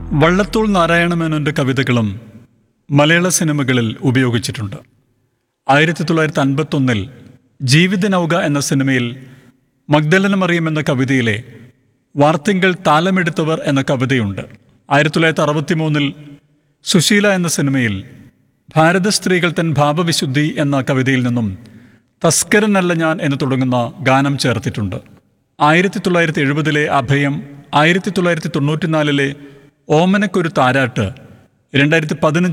വള്ളത്തോൾ നാരായണമേനോൻ്റെ കവിതകളും മലയാള സിനിമകളിൽ ഉപയോഗിച്ചിട്ടുണ്ട് ആയിരത്തി തൊള്ളായിരത്തി അൻപത്തൊന്നിൽ ജീവിതനൗക എന്ന സിനിമയിൽ മഗ്ദലന മറിയം എന്ന കവിതയിലെ വാർത്തിങ്കൾ താലമെടുത്തവർ എന്ന കവിതയുണ്ട് ആയിരത്തി തൊള്ളായിരത്തി അറുപത്തി മൂന്നിൽ സുശീല എന്ന സിനിമയിൽ ഭാരത സ്ത്രീകൾ തൻ ഭാവവിശുദ്ധി എന്ന കവിതയിൽ നിന്നും തസ്കരനല്ല ഞാൻ എന്ന് തുടങ്ങുന്ന ഗാനം ചേർത്തിട്ടുണ്ട് ആയിരത്തി തൊള്ളായിരത്തി എഴുപതിലെ അഭയം ആയിരത്തി തൊള്ളായിരത്തി തൊണ്ണൂറ്റിനാലിലെ ഓമനക്കൊരു താരാട്ട് രണ്ടായിരത്തി പതിനഞ്ചിൽ